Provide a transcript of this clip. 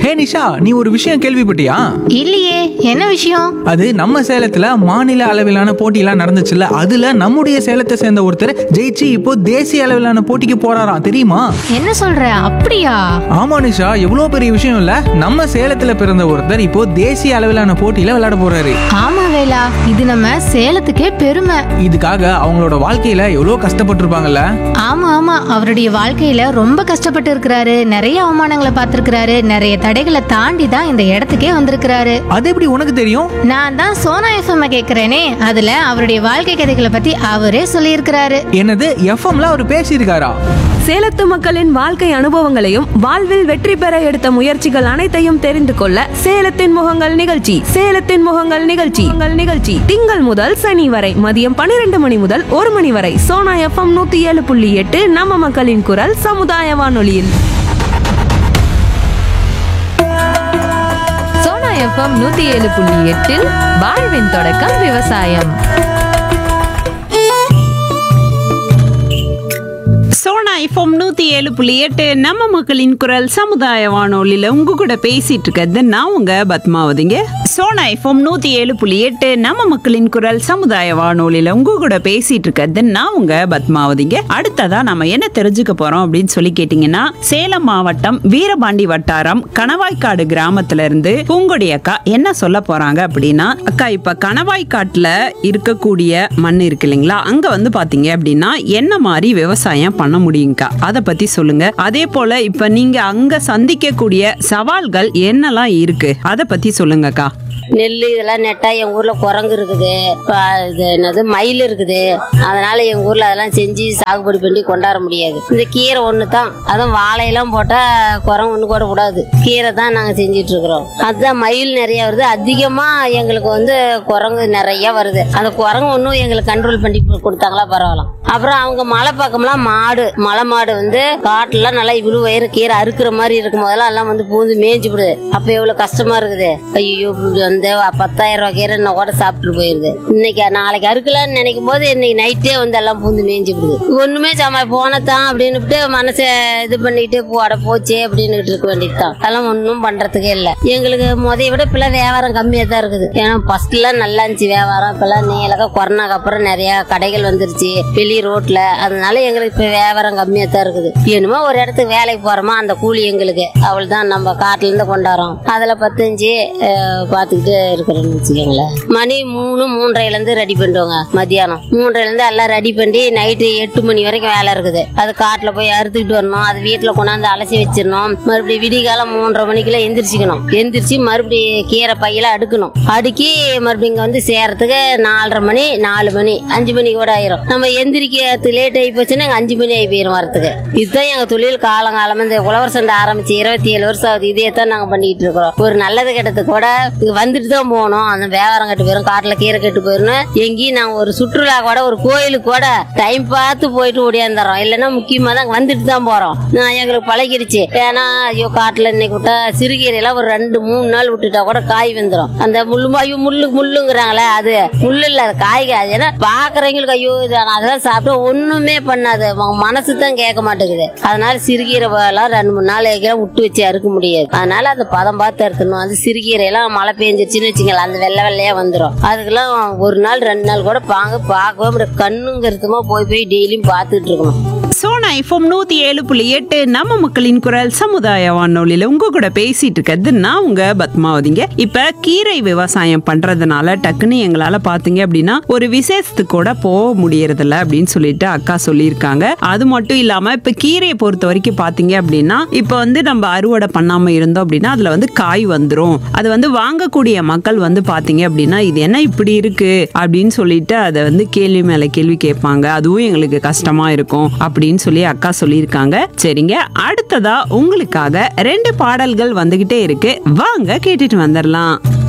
ஹே நிஷா நீ ஒரு விஷயம் கேள்விப்பட்டியா இல்லையே என்ன விஷயம் அது நம்ம சேலத்துல மாநில அளவிலான போட்டியெல்லாம் நடந்துச்சுல்ல அதுல நம்முடைய சேலத்தை சேர்ந்த ஒருத்தர் ஜெயிச்சு இப்போ தேசிய அளவிலான போட்டிக்கு போறாராம் தெரியுமா என்ன சொல்ற அப்படியா ஆமா நிஷா எவ்வளவு பெரிய விஷயம் இல்ல நம்ம சேலத்துல பிறந்த ஒருத்தர் இப்போ தேசிய அளவிலான போட்டியில விளையாட போறாரு ஆமா வேலா இது நம்ம சேலத்துக்கே பெருமை இதுக்காக அவங்களோட வாழ்க்கையில எவ்வளவு கஷ்டப்பட்டிருப்பாங்கல்ல ஆமா ஆமா அவருடைய வாழ்க்கையில ரொம்ப கஷ்டப்பட்டு இருக்கிறாரு நிறைய அவமானங்களை பார்த்திருக்கிறாரு நிறைய தடைகளை தாண்டி தான் இந்த இடத்துக்கே வந்திருக்கிறாரு அது எப்படி உனக்கு தெரியும் நான் தான் சோனா எஃப்எம் கேக்குறேனே அதுல அவருடைய வாழ்க்கை கதைகளை பத்தி அவரே சொல்லியிருக்கிறாரு என்னது எஃப்எம்ல அவர் பேசியிருக்காரா சேலத்து மக்களின் வாழ்க்கை அனுபவங்களையும் வாழ்வில் வெற்றி பெற எடுத்த முயற்சிகள் அனைத்தையும் தெரிந்து கொள்ள சேலத்தின் முகங்கள் நிகழ்ச்சி சேலத்தின் முகங்கள் நிகழ்ச்சி உங்கள் நிகழ்ச்சி திங்கள் முதல் சனி வரை மதியம் பன்னிரண்டு மணி முதல் ஒரு மணி வரை சோனா எஃப்எம் நூத்தி ஏழு புள்ளி எட்டு நம்ம மக்களின் குரல் சமுதாய வானொலியில் சோனா எஃப்எம் நூத்தி ஏழு புள்ளி எட்டில் வாழ்வின் தொடக்கம் விவசாயம் சோனா எஃப்எம் நூத்தி ஏழு புள்ளி எட்டு நம்ம மக்களின் குரல் சமுதாய வானொலியில உங்க கூட பேசிட்டு இருக்கிறது நான் உங்க பத்மாவதிங்க சோனா எஃப்எம் நூத்தி ஏழு புள்ளி எட்டு நம்ம மக்களின் குரல் சமுதாய வானொலியில உங்க கூட பேசிட்டு இருக்கிறது நான் உங்க பத்மாவதிங்க அடுத்ததா நம்ம என்ன தெரிஞ்சுக்க போறோம் அப்படின்னு சொல்லி கேட்டீங்கன்னா சேலம் மாவட்டம் வீரபாண்டி வட்டாரம் கணவாய்க்காடு கிராமத்துல இருந்து பூங்கொடி அக்கா என்ன சொல்ல போறாங்க அப்படின்னா அக்கா இப்ப கணவாய்க்காட்டுல இருக்கக்கூடிய மண் இருக்கு இல்லைங்களா அங்க வந்து பாத்தீங்க அப்படின்னா என்ன மாதிரி விவசாயம் பண்ண முடியுங்கக்கா அதை பத்தி சொல்லுங்க அதே போல இப்ப நீங்க அங்க சந்திக்கக்கூடிய சவால்கள் என்னெல்லாம் இருக்கு அதை பத்தி சொல்லுங்கக்கா நெல் இதெல்லாம் நெட்டா எங்க ஊர்ல குரங்கு இருக்குது இப்ப இது என்னது மயில் இருக்குது அதனால எங்க ஊர்ல அதெல்லாம் செஞ்சு சாகுபடி பண்ணி கொண்டாட முடியாது இந்த கீரை ஒண்ணு தான் அதுவும் வாழையெல்லாம் போட்டா குரங்கு ஒண்ணு கூட கூடாது கீரை தான் நாங்க செஞ்சிட்டு இருக்கிறோம் அதுதான் மயில் நிறைய வருது அதிகமா எங்களுக்கு வந்து குரங்கு நிறைய வருது அந்த குரங்கு ஒன்றும் எங்களுக்கு கண்ட்ரோல் பண்ணி கொடுத்தாங்களா பரவாயில்ல அப்புறம் அவங்க மலை பக்கம்லாம் மாடு மலை மாடு வந்து காட்டுல நல்லா இவ்வளவு வயிறு கீரை அறுக்கிற மாதிரி இருக்கும் போதெல்லாம் எல்லாம் வந்து பூந்து மேய்ஞ்சு விடுது அப்ப எவ்வளவு கஷ்டமா இருக்குது ஐயோ இப்படி வந்து பத்தாயிரம் ரூபாய் கீரை இன்னும் கூட சாப்பிட்டு போயிருது இன்னைக்கு நாளைக்கு அறுக்கலாம்னு நினைக்கும் போது இன்னைக்கு நைட்டே வந்து எல்லாம் பூந்து மேய்ஞ்சு விடுது ஒண்ணுமே சம போனதான் அப்படின்னு மனசை இது பண்ணிட்டு போட போச்சே அப்படின்னு இருக்க வேண்டியதுதான் அதெல்லாம் ஒன்றும் பண்றதுக்கே இல்லை எங்களுக்கு முதைய விட இப்பெல்லாம் வியாபாரம் கம்மியா தான் இருக்குது ஏன்னா ஃபர்ஸ்ட்லாம் நல்லா இருந்துச்சு வியாபாரம் இப்பெல்லாம் நீலக்கா கொரோனாக்கு அப்புறம் நிறைய கடைகள் வந்துருச்சு வெளி ரோட்ல அதனால எங்களுக்கு இப்ப வியாபாரம் கம்மியா தான் இருக்குது என்னமோ ஒரு இடத்துக்கு வேலைக்கு போறோமா அந்த கூலி எங்களுக்கு அவள் தான் நம்ம காட்டுல இருந்து கொண்டாடுறோம் அதுல பத்தஞ்சு அஹ், பாத்துக்கிட்டு இருக்கிறோம்னு வச்சுக்கோங்களேன் மணி மூணு மூன்றரைல இருந்து ரெடி பண்ணுவாங்க மத்தியானம் மூன்றரைல இருந்து எல்லாம் ரெடி பண்ணி நைட்டு எட்டு மணி வரைக்கும் வேலை இருக்குது அது காட்டுல போய் அறுத்துக்கிட்டு வரணும் அது வீட்டுல கொண்டாந்து அலசி வச்சிடணும் மறுபடியும் விடிகாலம் மூன்றரை மணிக்குள்ள எந்திரிச்சிக்கணும் எந்திரிச்சு மறுபடியும் கீரை பையில அடுக்கணும் அடுக்கி மறுபடியும் இங்க வந்து சேர்றதுக்கு நாலரை மணி நாலு மணி அஞ்சு மணி கூட ஆயிரும் நம்ம எந்திரிக்க லேட் ஆகி போச்சுன்னா எங்க அஞ்சு மணி ஆகி போயிரும் வரதுக்கு இதுதான் எங்க தொழில் காலங்காலமா இந்த உழவர் சண்டை ஆரம்பிச்சு இருபத்தி ஏழு வருஷம் ஆகுது இதே தான் நாங்க பண்ணிட்டு இருக்கிறோம் ஒரு நல்லது கெட்டது கூட இங்க வந்துட்டு தான் போகணும் அந்த வியாபாரம் கட்டு போயிரும் காட்டுல கீரை கட்டு போயிரும் எங்கேயும் நாங்க ஒரு சுற்றுலா கூட ஒரு கோயிலுக்கு கூட டைம் பார்த்து போயிட்டு ஓடியாந்துறோம் இல்லைன்னா முக்கியமா தான் வந்துட்டு தான் போறோம் நான் எங்களுக்கு பழகிடுச்சு ஏன்னா ஐயோ காட்டுல இன்னைக்கு விட்டா சிறுகீரை எல்லாம் ஒரு ரெண்டு மூணு நாள் விட்டுட்டா கூட காய் வந்துடும் அந்த முள்ளு ஐயோ முள்ளு முள்ளுங்கிறாங்களே அது முள்ளு இல்ல அது காய்க அது ஏன்னா பாக்குறவங்களுக்கு ஐயோ இது நான் அதெல்லாம் சாப்பிட்டு ஒண்ணுமே பண்ணாது அவங்க மனசு தான் கேட்க மாட்டேங்குது அதனால சிறுகீரை எல்லாம் ரெண்டு மூணு நாள் எங்கேயும் விட்டு வச்சு அறுக்க முடியாது அதனால அந்த பதம் பார்த்து அறுக்கணும் அது சிறுகீரை எல்லாம் மழை பெஞ்சிருச்சுன்னு வச்சுங்களேன் அந்த வெள்ளை வெள்ளையா வந்துடும் அதுக்கெல்லாம் ஒரு நாள் ரெண்டு நாள் கூட பாங்க பார்க்கவே முடியாது கண்ணுங்கிறதுமா போய் போய் டெய்லியும் பார்த்துட்டு இருக்கணும் சோனா எஃப்எம் நூத்தி ஏழு புள்ளி எட்டு நம்ம மக்களின் குரல் சமுதாய வானொலியில உங்க கூட பேசிட்டு இருக்கிறது நான் உங்க பத்மாவதிங்க இப்ப கீரை விவசாயம் பண்றதுனால டக்குன்னு எங்களால பாத்தீங்க அப்படின்னா ஒரு விசேஷத்துக்கு கூட போக முடியறதில்ல அப்படின்னு சொல்லிட்டு அக்கா சொல்லியிருக்காங்க அது மட்டும் இல்லாம இப்ப கீரையை பொறுத்த வரைக்கும் பாத்தீங்க அப்படின்னா இப்ப வந்து நம்ம அறுவடை பண்ணாம இருந்தோம் அப்படின்னா அதுல வந்து காய் வந்துரும் அது வந்து வாங்கக்கூடிய மக்கள் வந்து பாத்தீங்க அப்படின்னா இது என்ன இப்படி இருக்கு அப்படின்னு சொல்லிட்டு அதை வந்து கேள்வி மேல கேள்வி கேட்பாங்க அதுவும் எங்களுக்கு கஷ்டமா இருக்கும் அப்படின்னு சொல்லி அக்கா சொல்லியிருக்காங்க சரிங்க அடுத்ததா உங்களுக்காக ரெண்டு பாடல்கள் வந்துகிட்டே இருக்கு வாங்க கேட்டுட்டு வந்துடலாம்